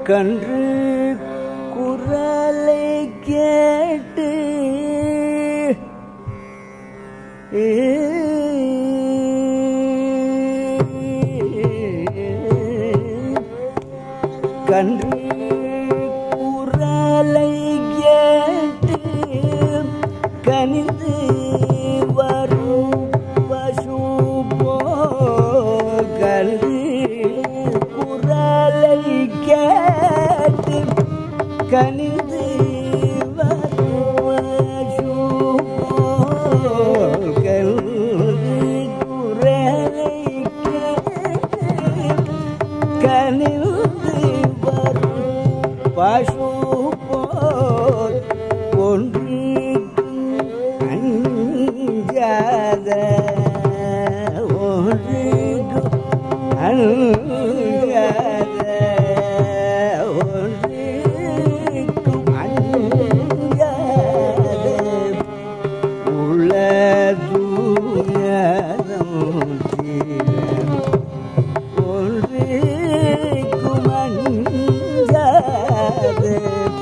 கன்று குரலை கேட்டு கன்று குரலை கேட்டு கனிந்து வரும் பசு போல் கன்று குரலை கேட்டு கனிந்து வரும் பசு போல் கன்று குரலை கேட்டு கனிந்து வரும் பசு போல் ஒன்றுக்கும் அஞ்சாத ஒன்றுக்கும் அஞ்சாத ஒன்றுக்கும் அஞ்சாத உள்ள தூயதும் தீர ஒன்றுக்கும் அஞ்சாது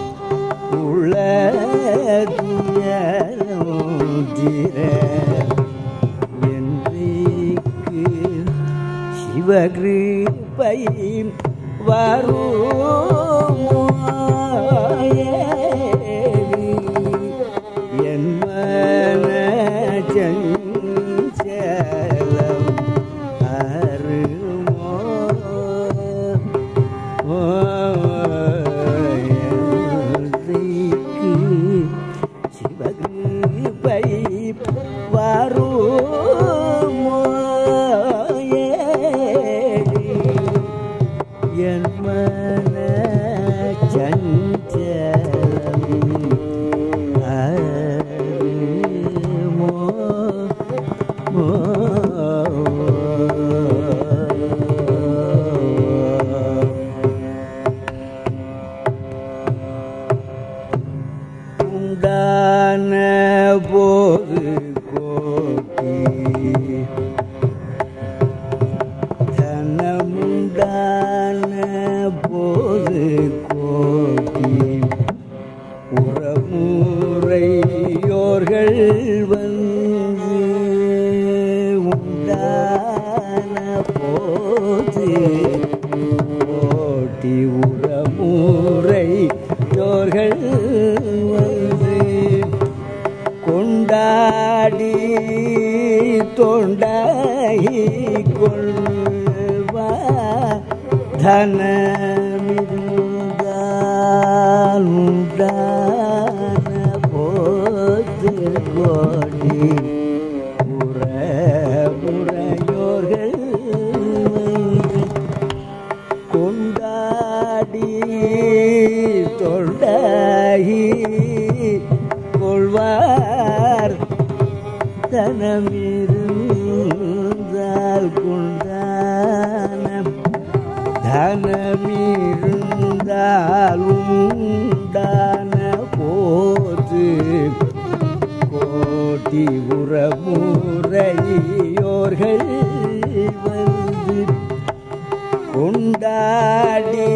உளதுயரும் தீர என்றைக்கு சிவகிருப்பை வருமோயேவி என் மன சஞ்சலம் அருமோ ஓய்க்கு சிவகிருபை வருமோயேடி என் மன சஞ்சலம் அருமோ உண்டான போது கோட்டி தனமுண்டான போது கோட்டி உறமுறையோர்கள் வந்து உண்டான போது ஓட்டி உறமுறையோர்கள் வந்து கொண்டாடி தொண்டாகி கொள்வா தனமிருந்தால் உண்டான போது கோடி உறமுறையோர்கள் வந்து கொண்டாடி தொண்டாகி கொள்வார் தனமிருந்தால் கொண்டான தனமிருந்தால் உண்டான போது கோட்டி உறமுறையோர்கள் வந்து கொண்டாடி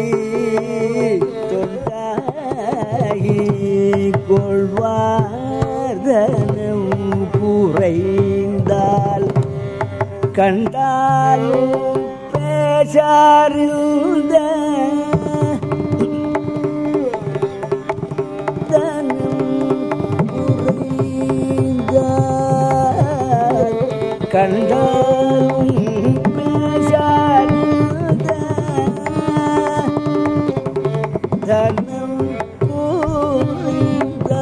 தொண்டாகி கொள்வார்தனம் குறைந்தால் கண்டாலும் பேசாருந்த கண்டாலும் பேசாருந்த தனம் கூர்ந்த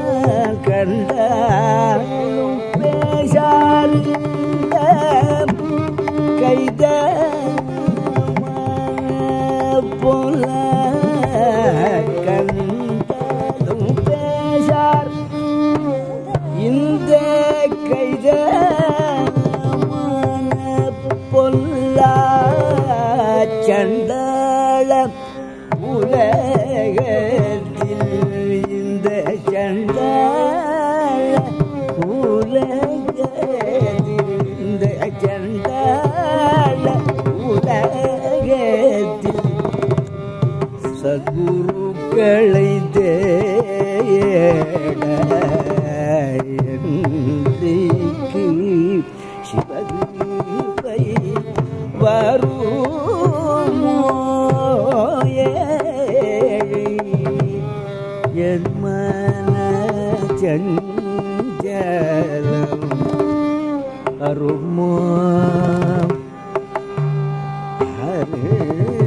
கண்டாலும் பேசாருந்த கைத போல கண்டாலும் பேசார் இந்த கைத பொல்லா சண்டாள உலகத்தில் இந்த சண்டாள உலகத்தில் இந்த சண்டாள உலகத்தில் சத்குருக்களை தேட என்றைக்கு சிவகிருபை வருமோ ஏழை என் மன சஞ்சலம் அருமோ ஹரே